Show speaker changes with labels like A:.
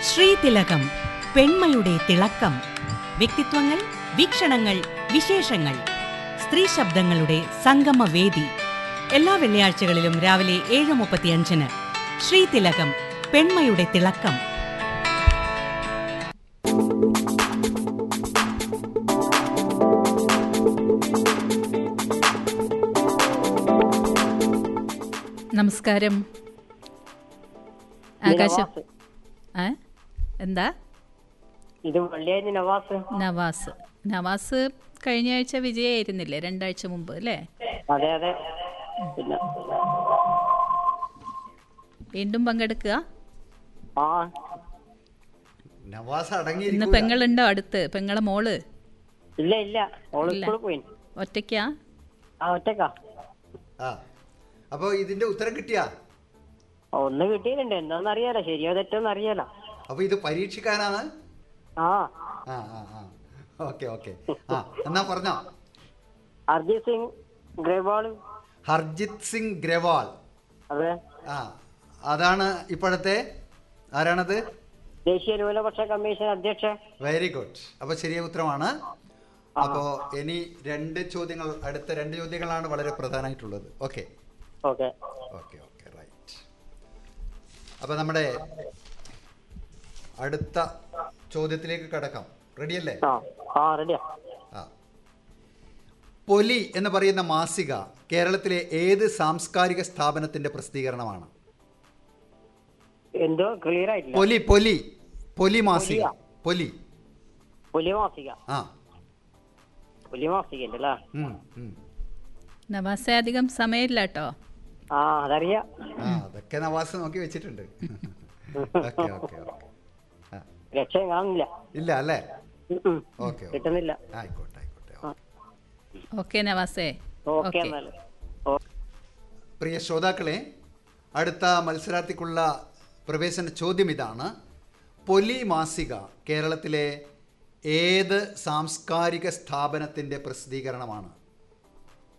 A: ശ്രീതിലകം പെൺമയുടെ തിളക്കം വ്യക്തിത്വങ്ങൾ വീക്ഷണങ്ങൾ വിശേഷങ്ങൾ സ്ത്രീ ശബ്ദങ്ങളുടെ സംഗമവേദി എല്ലാ വെള്ളിയാഴ്ചകളിലും രാവിലെ ഏഴ് മുപ്പത്തിയഞ്ചിന് ശ്രീതിലകം പെൺമയുടെ തിളക്കം
B: നമസ്കാരം ആകാശം
C: നവാസ്.
B: ഏ എന്താ
C: ഇത് വെള്ളിയാഴ്ച നവാസ്
B: നവാസ് നവാസ് കഴിഞ്ഞ ആഴ്ച വിജയായിരുന്നില്ലേ രണ്ടാഴ്ച മുമ്പ് അല്ലേ
C: അതെ അതെ പിന്നെ
B: വീണ്ടും പങ്കെടുക്കുക
C: ആ
D: നവാസ്
B: ഇന്ന്
D: അടങ്ങിയിരിക്കൂല
B: പെങ്ങളുണ്ടോ അടുത്ത് പെങ്ങളെ മോള്
C: ഇല്ല ഇല്ല ഓള്
B: ഇല്ല.
C: സ്കൂളിൽ പോയി
B: ഒറ്റയ്ക്കാ
C: ആ ഒറ്റക്കാ
D: ആ അപ്പൊ ഇതിന്റെ ഉത്തരം കിട്ടിയാ
C: ഒന്ന് കിട്ടിയിട്ടുണ്ട് എന്താന്ന് അറിയാലോ ശരിയോ തെറ്റോന്ന് അറിയാലോ
D: അപ്പൊ ഇത് പരീക്ഷിക്കാനാണ്
C: ആ
D: ആ ആ ആ ഓക്കെ ഓക്കെ ആ എന്നാ പറഞ്ഞോ
C: അർജിത് സിംഗ് ഗ്രേവാൾ
D: ഹർജിത് സിംഗ് ഗ്രവാൾ
C: അതെ
D: ആ അതാണ് ഇപ്പോഴത്തെ ആരാണത്
C: ദേശീയ ന്യൂനപക്ഷ കമ്മീഷൻ അധ്യക്ഷൻ
D: വെരി ഗുഡ് അപ്പൊ ശരിയ ഉത്തരമാണ് അപ്പോ ഇനി രണ്ട് ചോദ്യങ്ങൾ അടുത്ത രണ്ട് ചോദ്യങ്ങളാണ് വളരെ പ്രധാനമായിട്ടുള്ളത് okay
C: okay
D: okay okay right അപ്പൊ നമ്മുടെ അടുത്ത ചോദ്യത്തിലേക്ക് കടക്കാം റെഡിയല്ലേ
C: ആ ആ റെഡിയാ
D: ആ പൊലി എന്ന് പറയുന്ന മാസിക കേരളത്തിലെ ഏത് സാംസ്കാരിക സ്ഥാപനത്തിന്റെ പ്രസിദ്ധീകരണമാണ്
C: എന്തോ ക്ലിയർ ആയിട്ടില്ല
D: പൊലി പൊലി പൊലി മാസിക
C: പൊലിയാ?
D: പൊലി
C: പുലി മാസിക
D: ആ
C: പുലി മാസിക ഉണ്ട് അല്ലേ
D: ഉം, ഉം.
B: നവാസെ അധികം സമയമില്ല കേട്ടോ
C: ആ അതറിയാ
D: ആ അതൊക്കെ നവാസ് നോക്കി വെച്ചിട്ടുണ്ട് ഓക്കെ ഓക്കെ ഓക്കെ ആ
C: ലക്ഷ്യം കാണുന്നില്ല
D: ഇല്ല അല്ലേ
C: ഉം, ഉം.
D: Okay okay.
C: കിട്ടുന്നില്ല
D: ആയിക്കോട്ടെ ആയിക്കോട്ടെ
C: ആ.
B: ഓക്കെ നവാസേ
C: ഓക്കെ
B: ഓക്കെ
C: എന്നാല് ഓ
D: പ്രിയ ശ്രോതാക്കളെ അടുത്ത മത്സരാർത്ഥിക്കുള്ള പ്രവേശന ചോദ്യം ഇതാണ് പൊലി മാസിക കേരളത്തിലെ ഏത് സാംസ്കാരിക സ്ഥാപനത്തിൻ്റെ പ്രസിദ്ധീകരണമാണ്